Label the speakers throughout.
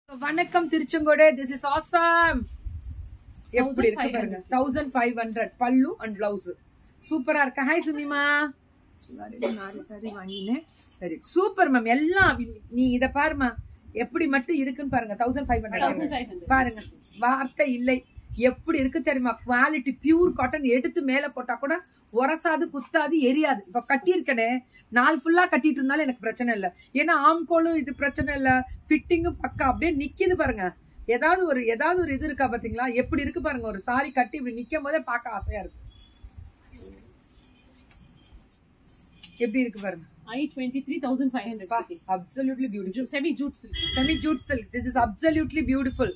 Speaker 1: வணக்கம் Tiruchengode this is awesome எப்படி இருக்கு பாருங்க thousand five hundred pallu and blouse சூப்பரா இருக்கு ஹாய் சுமிமா நாலு சாரி வாங்கினேன் சரி சூப்பர் மேம் எல்லாம் வி- நீ இத பாருமா எப்படி மட்டும் இருக்குன்னு பாருங்க தௌசண்ட் ஃபைவ் ஹண்ட்ரட் பாருங்க வார்த்தை இல்லை எப்படி இருக்கு தெரியுமா குவாலிட்டி பியூர் காட்டன் எடுத்து மேல போட்டா கூட உரசாது குத்தாது எரியாது இப்ப கட்டியிருக்கனே நாள் ஃபுல்லா கட்டிட்டு இருந்தாலும் எனக்கு பிரச்சனை இல்ல ஏன்னா ஆம்கோலும் இது பிரச்சனை இல்ல ஃபிட்டிங்கும் பக்கா அப்படியே நிக்கிது பாருங்க ஏதாவது ஒரு ஏதாவது ஒரு இது இருக்கா பாத்தீங்களா எப்படி இருக்கு பாருங்க ஒரு சாரி கட்டி இப்படி நிக்கும் போதே பார்க்க ஆசையா இருக்கு எப்படி இருக்கு பாருங்க
Speaker 2: I twenty three thousand five hundred.
Speaker 1: Absolutely beautiful
Speaker 2: Semi jute silk.
Speaker 1: Semi jute silk this is absolutely beautiful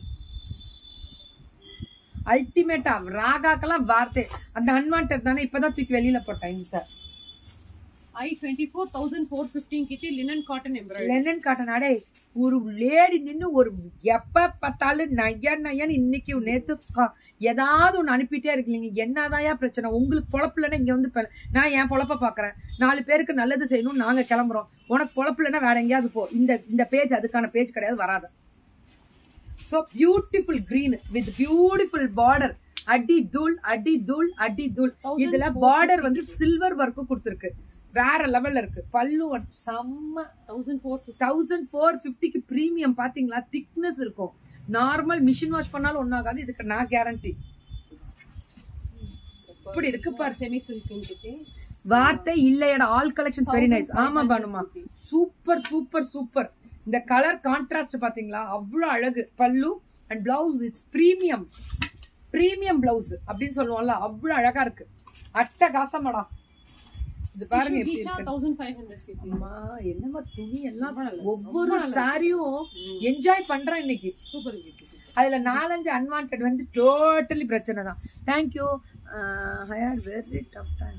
Speaker 1: அல்டிமேட்டா ராகாக்கெல்லாம் வார்த்தை அந்த அன்வான்ட் தானே இப்பதான் தூக்கி வெளியில போட்டேன் sir
Speaker 2: I twenty four thousand four fifteen kitty linen cotton embroidery.
Speaker 1: Linen cotton அடே ஒரு லேடி நின்னு ஒரு எப்ப பார்த்தாலும் நையா நையான்னு இன்னைக்கு நேத்து கா- ஏதாவது ஒண்ணு அனுப்பிட்டே இருக்கீங்க என்னதாயா பிரச்சனை உங்களுக்கு பொழப்புலன்னா இங்க வந்து ப- நான் என் பொழப்ப பாக்குறேன் நாலு பேருக்கு நல்லது செய்யணும் நாங்க கிளம்புறோம் உனக்கு பொழப்புலன்னா வேற எங்கேயாவது போ இந்த இந்த பேஜ் அதுக்கான பேஜ் கிடையாது வராது so beautiful green with beautiful border அடி தூள் அடி தூள் அடி தூள் இதுல பார்டர் வந்து சில்வர் ஒர்க்கு கொடுத்துருக்கு வேற லெவல்ல இருக்கு பல்லு வந்து செம்ம
Speaker 2: Thousand four fifty.
Speaker 1: Thousand four ஃபிஃப்டிக்கு ப்ரீமியம் பாத்தீங்களா திக்னஸ் இருக்கும் நார்மல் மிஷின் வாஷ் பண்ணாலும் ஒன்றாகாது இதுக்கு நான் கேரண்டி இப்படி இருக்கு பாரு
Speaker 2: Semi silk in kitty.
Speaker 1: வார்த்தை இல்லையடா ஆல் கலெக்ஷன்ஸ் வெரி நைஸ் ஆமா பானுமா சூப்பர் சூப்பர் சூப்பர் இந்த கலர் கான்ட்ராஸ்ட் பாத்தீங்களா அவ்வளவு அழகு pallu and blouse it's premium premium blouse அப்படின்னு சொல்லுவோம்ல அவ்வளவு அழகா இருக்கு அட்டகாசமாடா இது பாருங்க எப்படி
Speaker 2: Geisha
Speaker 1: இருக்கு
Speaker 2: thousand five hundred kitty.
Speaker 1: அம்மா என்னம்மா துணி எல்லாம் ஒவ்வொரு சாரியும் என்ஜாய் பண்றேன் இன்னைக்கு
Speaker 2: Super kitty.
Speaker 1: அதுல நாலஞ்சு அன்வான்ட் வந்து டோட்டலி பிரச்சனை தான் தேங்க்யூ ஹயர் வெரி டஃப் டைம்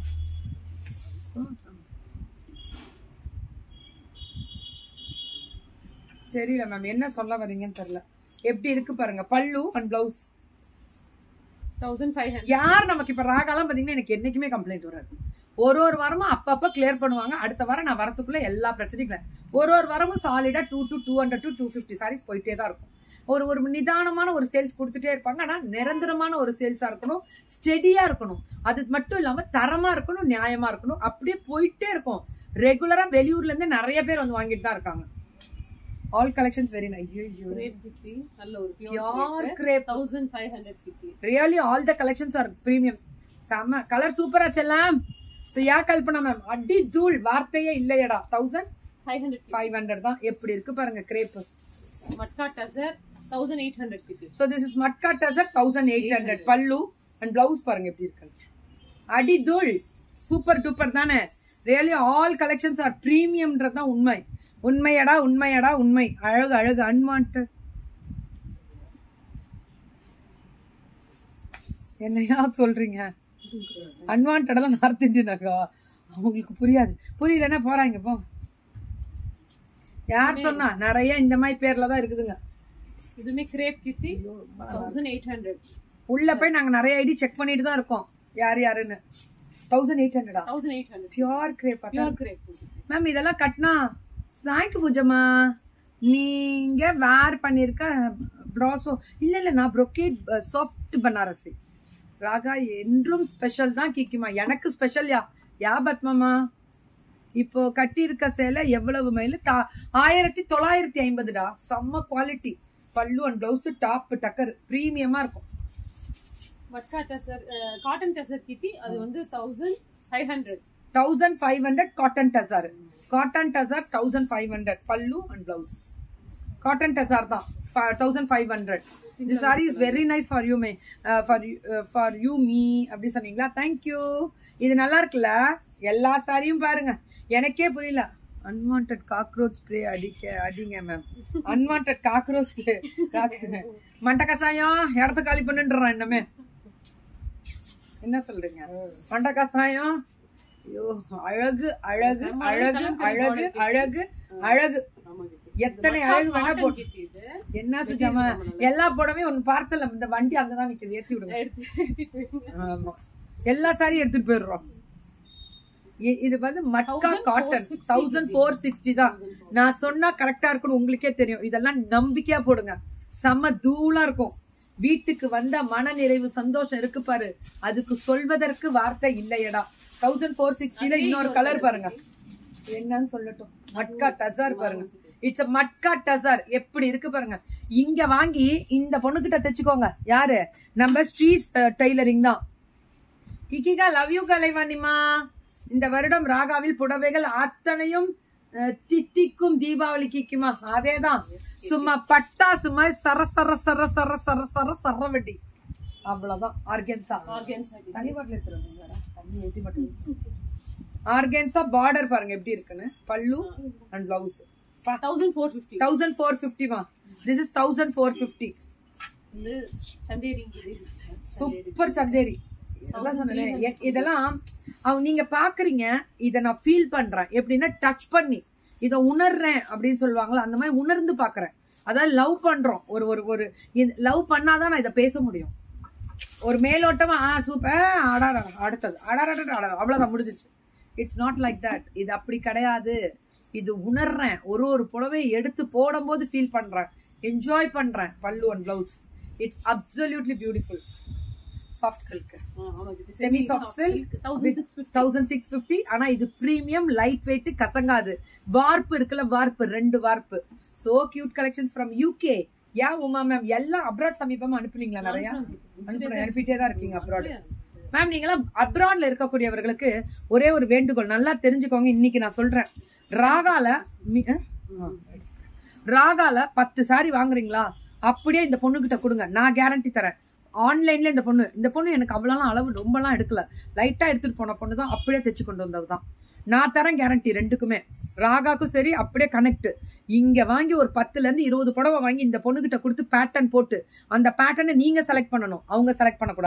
Speaker 1: தெரியல மேம் என்ன சொல்ல வரீங்கன்னு தெரியல எப்படி இருக்கு பாருங்க pallu and blouse
Speaker 2: Thousand five hundred.
Speaker 1: யார் நமக்கு இப்ப ராகாலாம் பாத்தீங்கன்னா எனக்கு என்னைக்குமே கம்ப்ளைண்ட் வராது ஒரு ஒரு வாரமும் அப்பப்ப கிளியர் பண்ணுவாங்க அடுத்த வாரம் நான் வரத்துக்குள்ள எல்லா பிரச்சனையும் clear. ஒரு ஒரு வாரமும் சாலிடா two to two hundred to two fifty saris போயிட்டே தான் இருக்கும் ஒரு ஒரு நிதானமான ஒரு சேல்ஸ் கொடுத்துட்டே இருப்பாங்க ஆனா நிரந்தரமான ஒரு சேல்ஸா இருக்கணும் ஸ்டெடியா இருக்கணும் அது மட்டும் இல்லாம தரமா இருக்கணும் நியாயமா இருக்கணும் அப்படியே போயிட்டே இருக்கும் ரெகுலரா வெளியூர்ல இருந்து நிறைய பேர் வந்து வாங்கிட்டு தான் இருக்காங்க all collections very nice
Speaker 2: Crepe kitty. நல்ல ஒரு pure
Speaker 1: pure
Speaker 2: crepe.
Speaker 1: Crepe
Speaker 2: Thousand five hundred kitty.
Speaker 1: Really all the collections are premium செம்ம கலர் சூப்பரா செல்லாம் ஸோ யா கல்பனா மேம் அடி தூள் வார்த்தையே இல்லையடா thousand
Speaker 2: Five hundred. kitty.
Speaker 1: Five hundred தான் எப்படி இருக்கு பாருங்க crepe
Speaker 2: Matka tussar. Thousand eight hundred kitty.
Speaker 1: So this is matka tussar thousand eight hundred pallu and blouse பாருங்க எப்படி இருக்கு அடி தூள் சூப்பர் டூப்பர் தானே ரியலி ஆல் கலெக்ஷன்ஸ் ஆர் பிரீமியம்ன்றது தான் உண்மை உண்மையடா உண்மையடா உண்மை அழகு அழகு அன்வான்ட் என்னையா சொல்றீங்க அன்வான்டெல்லாம் நார்த் இந்தியனாக்கா அவங்களுக்கு புரியாது புரியலன்னா போறாங்க போ யார் சொன்னா நிறைய இந்த மாதிரி பேர்ல தான் இருக்குதுங்க
Speaker 2: இதுமே crepe kitty. Thousand eight hundred.
Speaker 1: உள்ள போய் நாங்க நிறைய ஐடி செக் பண்ணிட்டு தான் இருக்கோம் யார் யாருன்னு தௌசண்ட் எயிட் ஹண்ட்ரடா
Speaker 2: Thousand eight hundred.
Speaker 1: Pure crepe
Speaker 2: Pure crepe.
Speaker 1: Ma'am இதெல்லாம் கட்டினா ஸ்நாக்கு பூஜமா நீங்க வேர் பண்ணிருக்க ப்ராசோ இல்ல இல்ல நான் ப்ரொக்கேட் சாஃப்ட் பனாரசி ராகா என்றும் ஸ்பெஷல் தான் கிக்கிமா எனக்கு ஸ்பெஷல் யா யா பத்மமா இப்போ கட்டியிருக்க சேலை எவ்வளவு மைல் தா ஆயிரத்தி தொள்ளாயிரத்தி ஐம்பதுடா செம்ம quality pallu and blouse top டக்கர் ப்ரீமியமா இருக்கும்
Speaker 2: மட்கா டசர் காட்டன் டசர் கிட்டி அது வந்து thousand five hundred
Speaker 1: thousand five hundred cotton tussar cotton tussar thousand five hundred pallu and blouse cotton tussar தான் தௌசண்ட் ஃபைவ் ஹண்ட்ரட் இந்த sari is very nice for you may for for you me அப்படி சொன்னீங்களா thank you இது நல்லா இருக்குல்ல எல்லா சாரியும் பாருங்க எனக்கே புரியல அன்வான்ட் காக்ரோச் ஸ்ப்ரே அடிக்க அடிங்க மேம் அன்வான்ட் காக்ரோச் ஸ்ப்ரே மண்ட கசாயம் இடத்த காலி பண்ணுன்றான் என்னமே என்ன சொல்றீங்க மண்ட கசாயம் ஐயோ அழகு அழகு அழகு அழகு அழகு அழகு எத்தனை அழகு வேணா போட்டு
Speaker 2: கிட்டி இது
Speaker 1: என்ன சுஜாமா எல்லா புடவையும் ஒன்னு பார்சல் இந்த வண்டி அங்கதான் நிக்குது ஏத்தி விடுங்க
Speaker 2: எடுத்து
Speaker 1: ஆமா எல்லா சாரியும் எடுத்துட்டு போயிடுறோம் இ- இது வந்து matka
Speaker 2: 1460
Speaker 1: cotton thousand four sixty தான் நான் சொன்னா கரெக்டா இருக்கும்னு உங்களுக்கே தெரியும் இதெல்லாம் நம்பிக்கையா போடுங்க செம தூளா இருக்கும் வீட்டுக்கு வந்த மன நிறைவு சந்தோஷம் இருக்கு பாரு அதுக்கு சொல்வதற்கு வார்த்தை இல்லையடா தௌசண்ட் ஃபோர் சிக்ஸ்டில இன்னொரு கலர் பாருங்க என்னன்னு சொல்லட்டும் மட்கா டசார் பாருங்க இட்ஸ் a மட்கா டசார் எப்படி இருக்கு பாருங்க இங்க வாங்கி இந்த பொண்ணுகிட்ட தைச்சுக்கோங்க யாரு நம்ம ஸ்ட்ரீட் டெய்லரிங் தான் கிகிகா லவ் யூ கலைவாணிமா இந்த வருடம் ராகாவில் புடவைகள் அத்தனையும் அஹ், தித்திக்கும் தீபாவளி கிக்குமா அதேதான் சும்மா பட்டாசு மாதிரி சர சர சர சர சர சர சர வெட்டி அவ்வளவுதான் ஆர்கென்சா
Speaker 2: ஆர்கன்ஸா
Speaker 1: தனி பாட்டில் எடுத்துருவாங்க தண்ணி ஊற்றி மட்டும் ஆர்கென்சா பார்டர் பாருங்க எப்படி இருக்குன்னு pallu and blouse
Speaker 2: thousand four fifty
Speaker 1: thousand four ஃபிஃப்டிமா this is thousand four fifty
Speaker 2: வந்து சந்தேரி
Speaker 1: சூப்பர் சந்தேரி இதெல்லாம் சொன்னேனே எ- இதெல்லாம் அவங்க நீங்க பாக்குறீங்க இத நான் ஃபீல் பண்றேன் எப்படின்னா டச் பண்ணி இத உணர்றேன் அப்படின்னு சொல்லுவாங்களா அந்த மாதிரி உணர்ந்து பாக்குறேன் அதாவது லவ் பண்றோம் ஒரு ஒரு ஒரு லவ் பண்ணாதான் நான் இதை பேச முடியும் ஒரு மேலோட்டமா ஆ சூப்பர் அடாடா அடுத்தது அடாடா அடாடா அவ்வளவுதான் முடிஞ்சிச்சு இட்ஸ் நாட் லைக் தட் இது அப்படி கிடையாது இது உணர்றேன் ஒரு ஒரு புடவையை எடுத்து போடும்போது ஃபீல் பண்றேன் என்ஜாய் பண்றேன் pallu and blouse it's absolutely beautiful soft silk semi soft silk
Speaker 2: thousand six fifty
Speaker 1: thousand six fifty ஆனா இது பிரீமியம் லைட் வெயிட் கசங்காது வார்ப்பு இருக்குல்ல வார்ப்பு ரெண்டு வார்ப்பு so cute collections from UK yeah Uma ma'am எல்லாம் அப்ராட் சமீபமா அனுப்புனீங்களா நிறைய அனுப்புறேன் அனுப்பிட்டே தான் இருக்கீங்க அப்ராட் மேம் நீங்களாம் அப்ராட்ல இருக்கக்கூடியவர்களுக்கு ஒரே ஒரு வேண்டுகோள் நல்லா தெரிஞ்சுக்கோங்க இன்னைக்கு நான் சொல்றேன் ராகால மி- அஹ்? ஆ. ராகால பத்து சாரி வாங்குறீங்களா அப்படியே இந்த பொண்ணுகிட்ட கொடுங்க நான் கேரண்டி தரேன் ஆன்லைன்ல இந்த பொண்ணு இந்த பொண்ணு எனக்கு அவ்வளோலாம் அளவு ரொம்பலாம் எடுக்கல லைட்டா எடுத்துட்டு போன பொண்ணு தான் அப்படியே தைச்சு கொண்டு வந்தது தான் நான் தரேன் கேரண்டி ரெண்டுக்குமே ராகாக்கும் சரி அப்படியே கனெக்ட் இங்க வாங்கி ஒரு பத்துல இருந்து இருபது புடவை வாங்கி இந்த பொண்ணுகிட்ட கொடுத்து பேட்டர்ன் போட்டு அந்த பேட்டர்னை நீங்க செலக்ட் பண்ணணும் அவங்க செலக்ட் பண்ணக்கூடாது